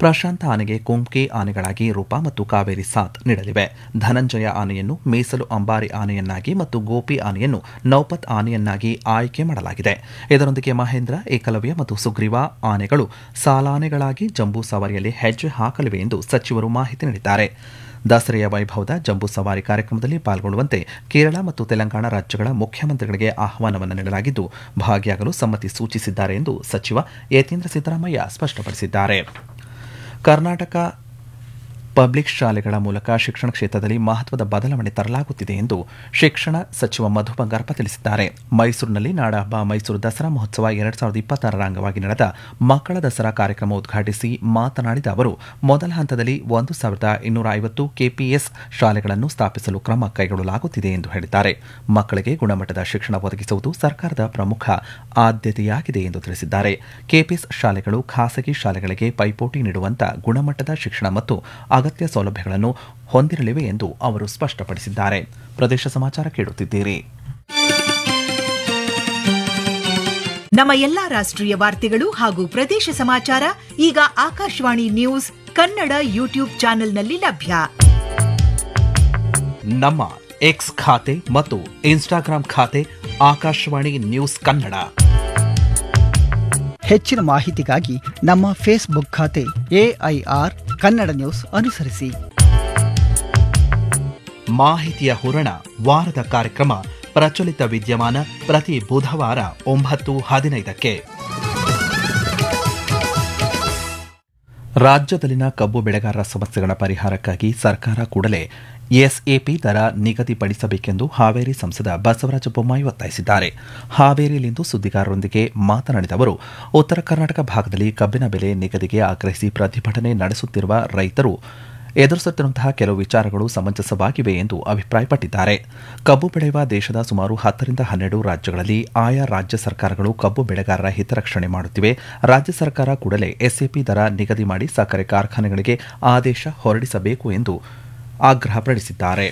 ಪ್ರಶಾಂತ ಆನೆಗೆ ಕುಂಕಿ ಆನೆಗಳಾಗಿ ರೂಪಾ ಮತ್ತು ಕಾವೇರಿ ಸಾಥ್ ನೀಡಲಿವೆ ಧನಂಜಯ ಆನೆಯನ್ನು ಮೀಸಲು ಅಂಬಾರಿ ಆನೆಯನ್ನಾಗಿ ಮತ್ತು ಗೋಪಿ ಆನೆಯನ್ನು ನೌಪತ್ ಆನೆಯನ್ನಾಗಿ ಆಯ್ಕೆ ಮಾಡಲಾಗಿದೆ ಇದರೊಂದಿಗೆ ಮಹೇಂದ್ರ ಏಕಲವ್ಯ ಮತ್ತು ಸುಗ್ರೀವ ಆನೆಗಳು ಸಾಲಾನೆಗಳಾಗಿ ಜಂಬೂ ಸವಾರಿಯಲ್ಲಿ ಹೆಜ್ಜೆ ಹಾಕಲಿವೆ ಎಂದು ಸಚಿವರು ಮಾಹಿತಿ ನೀಡಿದ್ದಾರೆ ದಸರೆಯ ವೈಭವದ ಜಂಬೂ ಸವಾರಿ ಕಾರ್ಯಕ್ರಮದಲ್ಲಿ ಪಾಲ್ಗೊಳ್ಳುವಂತೆ ಕೇರಳ ಮತ್ತು ತೆಲಂಗಾಣ ರಾಜ್ಯಗಳ ಮುಖ್ಯಮಂತ್ರಿಗಳಿಗೆ ಆಹ್ವಾನವನ್ನು ನೀಡಲಾಗಿದ್ದು ಭಾಗಿಯಾಗಲು ಸಮ್ಮತಿ ಸೂಚಿಸಿದ್ದಾರೆ ಎಂದು ಸಚಿವ ಯತೀಂದ್ರ ಸಿದ್ದರಾಮಯ್ಯ ಸ್ಪಷ್ಟಪಡಿಸಿದ್ದಾರೆ ಕರ್ನಾಟಕ ಪಬ್ಲಿಕ್ ಶಾಲೆಗಳ ಮೂಲಕ ಶಿಕ್ಷಣ ಕ್ಷೇತ್ರದಲ್ಲಿ ಮಹತ್ವದ ಬದಲಾವಣೆ ತರಲಾಗುತ್ತಿದೆ ಎಂದು ಶಿಕ್ಷಣ ಸಚಿವ ಮಧು ಬಂಗಾರಪ್ಪ ತಿಳಿಸಿದ್ದಾರೆ ಮೈಸೂರಿನಲ್ಲಿ ನಾಡಹಬ್ಬ ಮೈಸೂರು ದಸರಾ ಮಹೋತ್ಸವ ಎರಡ್ ಸಾವಿರದ ಇಪ್ಪತ್ತಾರರ ಅಂಗವಾಗಿ ನಡೆದ ಮಕ್ಕಳ ದಸರಾ ಕಾರ್ಯಕ್ರಮ ಉದ್ಘಾಟಿಸಿ ಮಾತನಾಡಿದ ಅವರು ಮೊದಲ ಹಂತದಲ್ಲಿ ಒಂದು ಸಾವಿರದ ಇನ್ನೂರ ಐವತ್ತು ಕೆಪಿಎಸ್ ಶಾಲೆಗಳನ್ನು ಸ್ಥಾಪಿಸಲು ಕ್ರಮ ಕೈಗೊಳ್ಳಲಾಗುತ್ತಿದೆ ಎಂದು ಹೇಳಿದ್ದಾರೆ ಮಕ್ಕಳಿಗೆ ಗುಣಮಟ್ಟದ ಶಿಕ್ಷಣ ಒದಗಿಸುವುದು ಸರ್ಕಾರದ ಪ್ರಮುಖ ಆದ್ಯತೆಯಾಗಿದೆ ಎಂದು ತಿಳಿಸಿದ್ದಾರೆ ಕೆಪಿಎಸ್ ಶಾಲೆಗಳು ಖಾಸಗಿ ಶಾಲೆಗಳಿಗೆ ಪೈಪೋಟಿ ನೀಡುವಂತ ಗುಣಮಟ್ಟದ ಶಿಕ್ಷಣ ಮತ್ತು ಅಗತ್ಯ ಸೌಲಭ್ಯಗಳನ್ನು ಹೊಂದಿರಲಿವೆ ಎಂದು ಅವರು ಸ್ಪಷ್ಟಪಡಿಸಿದ್ದಾರೆ ಪ್ರದೇಶ ಸಮಾಚಾರ ಕೇಳುತ್ತಿದ್ದೀರಿ ನಮ್ಮ ಎಲ್ಲಾ ರಾಷ್ಟ್ರೀಯ ವಾರ್ತೆಗಳು ಹಾಗೂ ಪ್ರದೇಶ ಸಮಾಚಾರ ಈಗ ಆಕಾಶವಾಣಿ ನ್ಯೂಸ್ ಕನ್ನಡ ಯೂಟ್ಯೂಬ್ ಚಾನೆಲ್ನಲ್ಲಿ ಲಭ್ಯ ನಮ್ಮ ಎಕ್ಸ್ ಖಾತೆ ಮತ್ತು ಇನ್ಸ್ಟಾಗ್ರಾಂ ಖಾತೆ ಆಕಾಶವಾಣಿ ನ್ಯೂಸ್ ಕನ್ನಡ ಹೆಚ್ಚಿನ ಮಾಹಿತಿಗಾಗಿ ನಮ್ಮ ಫೇಸ್ಬುಕ್ ಖಾತೆ ಎಐಆರ್ ಕನ್ನಡ ನ್ಯೂಸ್ ಅನುಸರಿಸಿ ಮಾಹಿತಿಯ ಹೂರಣ ವಾರದ ಕಾರ್ಯಕ್ರಮ ಪ್ರಚಲಿತ ವಿದ್ಯಮಾನ ಪ್ರತಿ ಬುಧವಾರ ಒಂಬತ್ತು ಹದಿನೈದಕ್ಕೆ ರಾಜ್ಯದಲ್ಲಿನ ಕಬ್ಬು ಬೆಳೆಗಾರರ ಸಮಸ್ಯೆಗಳ ಪರಿಹಾರಕ್ಕಾಗಿ ಸರ್ಕಾರ ಕೂಡಲೇ ಎಸ್ಎಪಿ ದರ ನಿಗದಿಪಡಿಸಬೇಕೆಂದು ಹಾವೇರಿ ಸಂಸದ ಬಸವರಾಜ ಬೊಮ್ಮಾಯಿ ಒತ್ತಾಯಿಸಿದ್ದಾರೆ ಹಾವೇರಿಯಲ್ಲಿಂದು ಸುದ್ದಿಗಾರರೊಂದಿಗೆ ಮಾತನಾಡಿದ ಅವರು ಉತ್ತರ ಕರ್ನಾಟಕ ಭಾಗದಲ್ಲಿ ಕಬ್ಬಿನ ಬೆಲೆ ನಿಗದಿಗೆ ಆಗ್ರಹಿಸಿ ಪ್ರತಿಭಟನೆ ನಡೆಸುತ್ತಿರುವ ರೈತರು ಎದುರಿಸುತ್ತಿರುವಂತಹ ಕೆಲವು ವಿಚಾರಗಳು ಸಮಂಜಸವಾಗಿವೆ ಎಂದು ಅಭಿಪ್ರಾಯಪಟ್ಟಿದ್ದಾರೆ ಕಬ್ಬು ಬೆಳೆಯುವ ದೇಶದ ಸುಮಾರು ಹತ್ತರಿಂದ ಹನ್ನೆರಡು ರಾಜ್ಯಗಳಲ್ಲಿ ಆಯಾ ರಾಜ್ಯ ಸರ್ಕಾರಗಳು ಕಬ್ಬು ಬೆಳೆಗಾರರ ಹಿತರಕ್ಷಣೆ ಮಾಡುತ್ತಿವೆ ರಾಜ್ಯ ಸರ್ಕಾರ ಕೂಡಲೇ ಎಸ್ಎಪಿ ದರ ನಿಗದಿ ಮಾಡಿ ಸಕ್ಕರೆ ಕಾರ್ಖಾನೆಗಳಿಗೆ ಆದೇಶ ಹೊರಡಿಸಬೇಕು ಎಂದು ಆಗ್ರಹಪಡಿಸಿದ್ದಾರೆ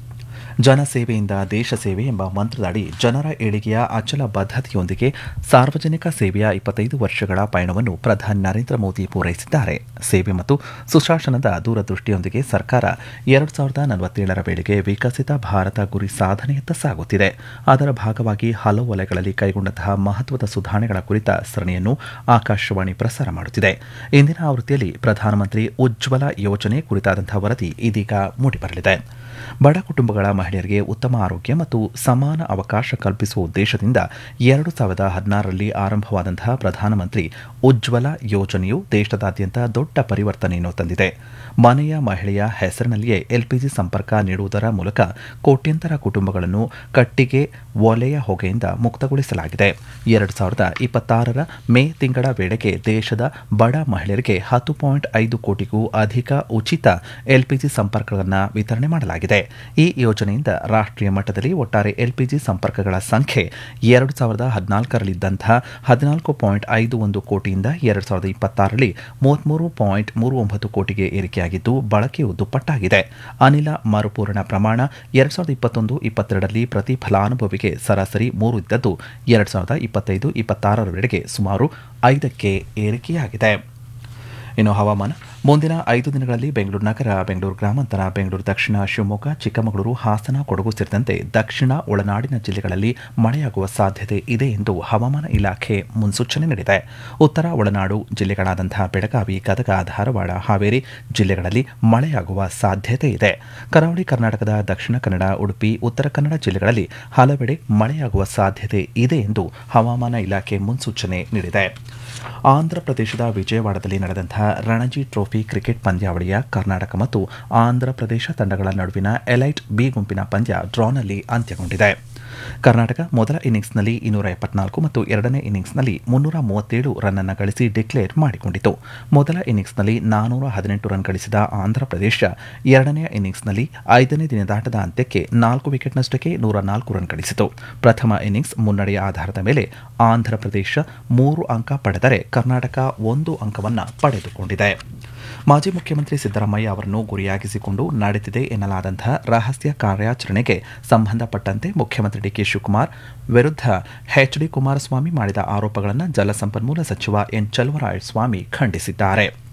ಜನಸೇವೆಯಿಂದ ದೇಶ ಸೇವೆ ಎಂಬ ಮಂತ್ರದಡಿ ಜನರ ಏಳಿಗೆಯ ಅಚಲ ಬದ್ಧತೆಯೊಂದಿಗೆ ಸಾರ್ವಜನಿಕ ಸೇವೆಯ ಇಪ್ಪತ್ತೈದು ವರ್ಷಗಳ ಪಯಣವನ್ನು ಪ್ರಧಾನಿ ನರೇಂದ್ರ ಮೋದಿ ಪೂರೈಸಿದ್ದಾರೆ ಸೇವೆ ಮತ್ತು ಸುಶಾಸನದ ದೂರದೃಷ್ಟಿಯೊಂದಿಗೆ ಸರ್ಕಾರ ಎರಡು ಸಾವಿರದ ನಲವತ್ತೇಳರ ವೇಳೆಗೆ ವಿಕಸಿತ ಭಾರತ ಗುರಿ ಸಾಧನೆಯತ್ತ ಸಾಗುತ್ತಿದೆ ಅದರ ಭಾಗವಾಗಿ ಹಲವು ವಲಯಗಳಲ್ಲಿ ಕೈಗೊಂಡಂತಹ ಮಹತ್ವದ ಸುಧಾರಣೆಗಳ ಕುರಿತ ಸರಣಿಯನ್ನು ಆಕಾಶವಾಣಿ ಪ್ರಸಾರ ಮಾಡುತ್ತಿದೆ ಇಂದಿನ ಆವೃತ್ತಿಯಲ್ಲಿ ಪ್ರಧಾನಮಂತ್ರಿ ಉಜ್ವಲ ಯೋಜನೆ ಕುರಿತಾದಂತಹ ವರದಿ ಇದೀಗ ಮೂಡಿಬರಲಿದೆ ಬಡ ಕುಟುಂಬಗಳ ಮಹಿಳೆಯರಿಗೆ ಉತ್ತಮ ಆರೋಗ್ಯ ಮತ್ತು ಸಮಾನ ಅವಕಾಶ ಕಲ್ಪಿಸುವ ಉದ್ದೇಶದಿಂದ ಎರಡು ಸಾವಿರದ ಹದಿನಾರರಲ್ಲಿ ಆರಂಭವಾದಂತಹ ಪ್ರಧಾನಮಂತ್ರಿ ಉಜ್ವಲ ಯೋಜನೆಯು ದೇಶದಾದ್ಯಂತ ದೊಡ್ಡ ಪರಿವರ್ತನೆಯನ್ನು ತಂದಿದೆ ಮನೆಯ ಮಹಿಳೆಯ ಹೆಸರಿನಲ್ಲಿಯೇ ಎಲ್ಪಿಜಿ ಸಂಪರ್ಕ ನೀಡುವುದರ ಮೂಲಕ ಕೋಟ್ಯಂತರ ಕುಟುಂಬಗಳನ್ನು ಕಟ್ಟಿಗೆ ಒಲೆಯ ಹೊಗೆಯಿಂದ ಮುಕ್ತಗೊಳಿಸಲಾಗಿದೆ ಎರಡು ಸಾವಿರದ ಇಪ್ಪತ್ತಾರರ ಮೇ ತಿಂಗಳ ವೇಳೆಗೆ ದೇಶದ ಬಡ ಮಹಿಳೆಯರಿಗೆ ಹತ್ತು ಪಾಯಿಂಟ್ ಐದು ಕೋಟಿಗೂ ಅಧಿಕ ಉಚಿತ ಎಲ್ಪಿಜಿ ಸಂಪರ್ಕಗಳನ್ನು ವಿತರಣೆ ಮಾಡಲಾಗಿದೆ ಈ ಯೋಜನೆಯಿಂದ ರಾಷ್ಟ್ರೀಯ ಮಟ್ಟದಲ್ಲಿ ಒಟ್ಟಾರೆ ಎಲ್ಪಿಜಿ ಸಂಪರ್ಕಗಳ ಸಂಖ್ಯೆ ಎರಡು ಸಾವಿರದ ಹದಿನಾಲ್ಕರಲ್ಲಿದ್ದಂತಹ ಹದಿನಾಲ್ಕು ಪಾಯಿಂಟ್ ಐದು ಒಂದು ಕೋಟಿಯಿಂದ ಎರಡು ಸಾವಿರದ ಇಪ್ಪತ್ತಾರರಲ್ಲಿ ಮೂವತ್ಮೂರು ಪಾಯಿಂಟ್ ಮೂರು ಒಂಬತ್ತು ಕೋಟಿಗೆ ಏರಿಕೆಯಾಗಿದ್ದು ಬಳಕೆಯು ದುಪ್ಪಟ್ಟಾಗಿದೆ ಅನಿಲ ಮರುಪೂರಣ ಪ್ರಮಾಣ ಎರಡು ಸಾವಿರದ ಇಪ್ಪತ್ತೊಂದು ಇಪ್ಪತ್ತೆರಡರಲ್ಲಿ ಪ್ರತಿ ಫಲಾನುಭವಿಗೆ ಸರಾಸರಿ ಮೂರು ಇದ್ದದ್ದು ಎರಡು ಸಾವಿರದ ಇಪ್ಪತ್ತೈದು ಇಪ್ಪತ್ತಾರರ ವೇಳೆಗೆ ಸುಮಾರು ಐದಕ್ಕೆ ಏರಿಕೆಯಾಗಿದೆ ಇನ್ನು ಹವಾಮಾನ ಮುಂದಿನ ಐದು ದಿನಗಳಲ್ಲಿ ಬೆಂಗಳೂರು ನಗರ ಬೆಂಗಳೂರು ಗ್ರಾಮಾಂತರ ಬೆಂಗಳೂರು ದಕ್ಷಿಣ ಶಿವಮೊಗ್ಗ ಚಿಕ್ಕಮಗಳೂರು ಹಾಸನ ಕೊಡಗು ಸೇರಿದಂತೆ ದಕ್ಷಿಣ ಒಳನಾಡಿನ ಜಿಲ್ಲೆಗಳಲ್ಲಿ ಮಳೆಯಾಗುವ ಸಾಧ್ಯತೆ ಇದೆ ಎಂದು ಹವಾಮಾನ ಇಲಾಖೆ ಮುನ್ಸೂಚನೆ ನೀಡಿದೆ ಉತ್ತರ ಒಳನಾಡು ಜಿಲ್ಲೆಗಳಾದಂತಹ ಬೆಳಗಾವಿ ಗದಗ ಧಾರವಾಡ ಹಾವೇರಿ ಜಿಲ್ಲೆಗಳಲ್ಲಿ ಮಳೆಯಾಗುವ ಸಾಧ್ಯತೆ ಇದೆ ಕರಾವಳಿ ಕರ್ನಾಟಕದ ದಕ್ಷಿಣ ಕನ್ನಡ ಉಡುಪಿ ಉತ್ತರ ಕನ್ನಡ ಜಿಲ್ಲೆಗಳಲ್ಲಿ ಹಲವೆಡೆ ಮಳೆಯಾಗುವ ಸಾಧ್ಯತೆ ಇದೆ ಎಂದು ಹವಾಮಾನ ಇಲಾಖೆ ಮುನ್ಸೂಚನೆ ನೀಡಿದೆ ಆಂಧ್ರಪ್ರದೇಶದ ವಿಜಯವಾಡದಲ್ಲಿ ನಡೆದಂತಹ ರಣಜಿ ಟ್ರೋಫಿ ಕ್ರಿಕೆಟ್ ಪಂದ್ಯಾವಳಿಯ ಕರ್ನಾಟಕ ಮತ್ತು ಆಂಧ್ರಪ್ರದೇಶ ತಂಡಗಳ ನಡುವಿನ ಎಲೈಟ್ ಬಿ ಗುಂಪಿನ ಪಂದ್ಯ ಡ್ರಾನಲ್ಲಿ ಅಂತ್ಯಗೊಂಡಿದೆ ಕರ್ನಾಟಕ ಮೊದಲ ಇನ್ನಿಂಗ್ಸ್ನಲ್ಲಿ ಇನ್ನೂರ ಎಪ್ಪತ್ನಾಲ್ಕು ಮತ್ತು ಎರಡನೇ ಇನ್ನಿಂಗ್ಸ್ನಲ್ಲಿ ಮುನ್ನೂರ ಮೂವತ್ತೇಳು ರನ್ ಅನ್ನು ಗಳಿಸಿ ಡಿಕ್ಲೇರ್ ಮಾಡಿಕೊಂಡಿತು ಮೊದಲ ಇನ್ನಿಂಗ್ಸ್ನಲ್ಲಿ ನಾನೂರ ಹದಿನೆಂಟು ರನ್ ಗಳಿಸಿದ ಆಂಧ್ರಪ್ರದೇಶ ಎರಡನೇ ಇನ್ನಿಂಗ್ಸ್ನಲ್ಲಿ ಐದನೇ ದಿನದಾಟದ ಅಂತ್ಯಕ್ಕೆ ನಾಲ್ಕು ವಿಕೆಟ್ನಷ್ಟಕ್ಕೆ ನೂರ ನಾಲ್ಕು ರನ್ ಗಳಿಸಿತು ಪ್ರಥಮ ಇನ್ನಿಂಗ್ಸ್ ಮುನ್ನಡೆಯ ಆಧಾರದ ಮೇಲೆ ಆಂಧ್ರಪ್ರದೇಶ ಮೂರು ಅಂಕ ಪಡೆದರೆ ಕರ್ನಾಟಕ ಒಂದು ಅಂಕವನ್ನು ಪಡೆದುಕೊಂಡಿದೆ ಮಾಜಿ ಮುಖ್ಯಮಂತ್ರಿ ಸಿದ್ದರಾಮಯ್ಯ ಅವರನ್ನು ಗುರಿಯಾಗಿಸಿಕೊಂಡು ನಡೆದಿದೆ ಎನ್ನಲಾದಂತಹ ರಹಸ್ಯ ಕಾರ್ಯಾಚರಣೆಗೆ ಸಂಬಂಧಪಟ್ಟಂತೆ ಮುಖ್ಯಮಂತ್ರಿ ಡಿಕೆ ಶಿವಕುಮಾರ್ ವಿರುದ್ಧ ಎಚ್ ಡಿ ಕುಮಾರಸ್ವಾಮಿ ಮಾಡಿದ ಆರೋಪಗಳನ್ನು ಜಲಸಂಪನ್ಮೂಲ ಸಚಿವ ಎನ್ ಚಲುವರಾಯಸ್ವಾಮಿ ಖಂಡಿಸಿದ್ದಾರೆ